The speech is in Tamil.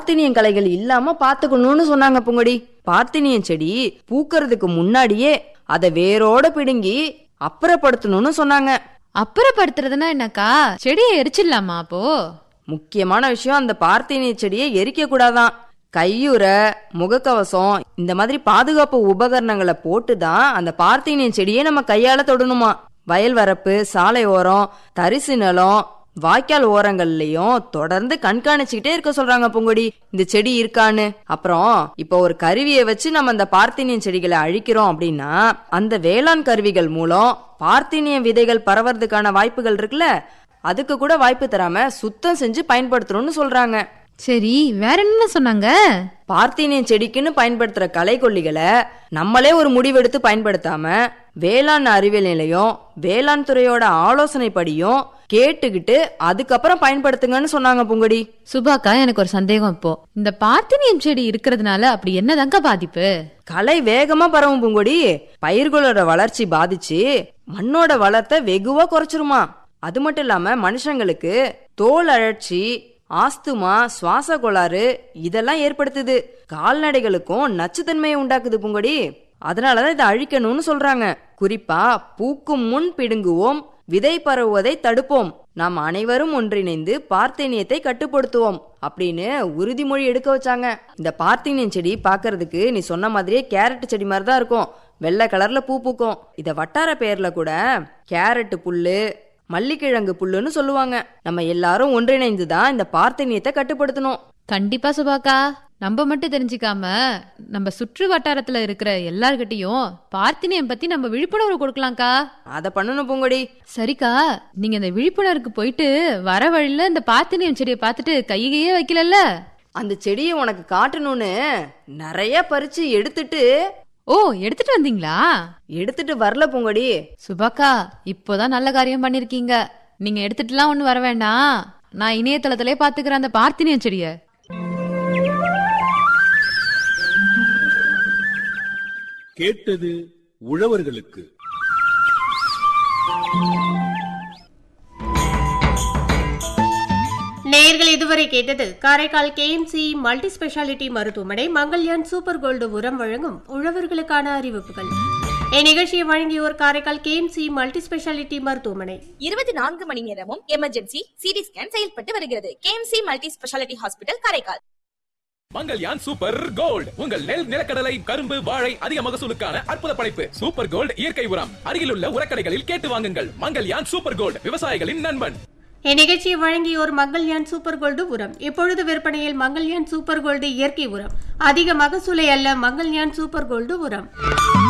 பார்த்தினியன் கலைகள் இல்லாம பாத்துக்கணும்னு சொன்னாங்க பூங்கொடி பார்த்தினியன் செடி பூக்கறதுக்கு முன்னாடியே அதை வேரோட பிடுங்கி அப்புறப்படுத்தணும்னு சொன்னாங்க அப்புறப்படுத்துறதுன்னா என்னக்கா செடியை எரிச்சிடலாமா அப்போ முக்கியமான விஷயம் அந்த பார்த்தினிய செடியை எரிக்க கூடாதான் கையுறை முகக்கவசம் இந்த மாதிரி பாதுகாப்பு உபகரணங்களை போட்டு தான் அந்த பார்த்தினியன் செடியை நம்ம கையால தொடணுமா வயல் வரப்பு சாலை ஓரம் தரிசு நிலம் வாய்க்கால் ஓரங்கள்லயும் தொடர்ந்து கண்காணிச்சுக்கிட்டே இருக்க சொல்றாங்க பூங்கொடி இந்த செடி இருக்கான்னு அப்புறம் இப்போ ஒரு கருவியை வச்சு நம்ம அந்த பார்த்தினியன் செடிகளை அழிக்கிறோம் அப்படின்னா அந்த வேளாண் கருவிகள் மூலம் பார்த்தினிய விதைகள் பரவறதுக்கான வாய்ப்புகள் இருக்குல்ல அதுக்கு கூட வாய்ப்பு தராம சுத்தம் செஞ்சு பயன்படுத்தணும்னு சொல்றாங்க சரி வேற என்ன சொன்னாங்க பார்த்தினியன் செடிக்குன்னு பயன்படுத்துற களைக்கொல்லிகளை நம்மளே ஒரு முடிவெடுத்து பயன்படுத்தாம வேளாண் அறிவியல் நிலையம் வேளாண் துறையோட ஆலோசனைப்படியும் கேட்டுக்கிட்டு அதுக்கப்புறம் பயன்படுத்துங்கன்னு சொன்னாங்க பூங்கொடி சுபாக்கா எனக்கு ஒரு சந்தேகம் இப்போ இந்த பார்த்தினியம் செடி இருக்கிறதுனால அப்படி என்னதாங்க பாதிப்பு களை வேகமா பரவும் பூங்கொடி பயிர்களோட வளர்ச்சி பாதிச்சு மண்ணோட வளத்தை வெகுவா குறைச்சிருமா அது மட்டும் இல்லாம மனுஷங்களுக்கு தோல் அழற்சி ஆஸ்துமா சுவாச கோளாறு இதெல்லாம் ஏற்படுத்துது கால்நடைகளுக்கும் நச்சுத்தன்மையை உண்டாக்குது பூங்கொடி அதனாலதான் இதை அழிக்கணும்னு சொல்றாங்க குறிப்பா பூக்கும் முன் பிடுங்குவோம் விதை பரவுவதை தடுப்போம் நாம் அனைவரும் ஒன்றிணைந்து பார்த்தேனியத்தை கட்டுப்படுத்துவோம் அப்படின்னு உறுதிமொழி எடுக்க வச்சாங்க இந்த பார்த்தீனியன் செடி பார்க்கிறதுக்கு நீ சொன்ன மாதிரியே கேரட் செடி மாதிரி தான் இருக்கும் வெள்ளை கலர்ல பூ பூக்கும் இத வட்டார பெயர்ல கூட கேரட் புல்லு மல்லிக்கிழங்கு புல்லுன்னு சொல்லுவாங்க நம்ம எல்லாரும் ஒன்றிணைந்து தான் இந்த பார்த்தேனியத்தை கட்டுப்படுத்தணும் கண்டிப்பா சுபாக்கா நம்ம மட்டும் தெரிஞ்சுக்காம நம்ம சுற்று வட்டாரத்துல இருக்கிற எல்லார்கிட்டயும் பார்த்தினியம் பத்தி நம்ம விழிப்புணர்வு கொடுக்கலாம்க்கா அதை பண்ணணும் பூங்கொடி சரிக்கா நீங்க இந்த விழிப்புணர்வுக்கு போயிட்டு வர வழியில இந்த பார்த்தினியம் செடியை பார்த்துட்டு கையையே வைக்கலல்ல அந்த செடியை உனக்கு காட்டணும்னு நிறைய பறிச்சு எடுத்துட்டு ஓ எடுத்துட்டு வந்தீங்களா எடுத்துட்டு வரல பூங்கொடி சுபாக்கா இப்போதான் நல்ல காரியம் பண்ணிருக்கீங்க நீங்க எடுத்துட்டுலாம் ஒண்ணு வர வேண்டாம் நான் இணையதளத்திலே பாத்துக்கிறேன் அந்த பார்த்தினியம் செடிய கேட்டது உழவர்களுக்கு நேயர்கள் இதுவரை கேட்டது காரைக்கால் கேஎம்சி மல்டி ஸ்பெஷாலிட்டி மருத்துவமனை மங்கல்யான் சூப்பர் கோல்டு உரம் வழங்கும் உழவர்களுக்கான அறிவிப்புகள் இந்நிகழ்ச்சியை வழங்கியோர் காரைக்கால் கேஎம்சி மல்டி ஸ்பெஷாலிட்டி மருத்துவமனை இருபத்தி நான்கு மணி நேரமும் எமர்ஜென்சி சிடி ஸ்கேன் செயல்பட்டு வருகிறது KMC multi speciality hospital Karaikal Mangalyaan super gold உங்கள் நெல் நிலக்கடலை கரும்பு வாழை அதிக மகசூலுக்கான அற்புத படைப்பு சூப்பர் கோல்ட் இயற்கை உரம் அருகிலுள்ள உரக்கடைகளில் கேட்டு வாங்குங்கள் மங்கல்யான் சூப்பர் கோல்ட் விவசாயிகளின் நண்பன் இந்நிகழ்ச்சியை வழங்கியோர் மங்கல்யான் சூப்பர் கோல்டு உரம் இப்பொழுது விற்பனையில் மங்கல்யான் சூப்பர் கோல்டு இயற்கை உரம் அதிக மகசூலை அல்ல மங்கல்யான் சூப்பர் கோல்டு உரம்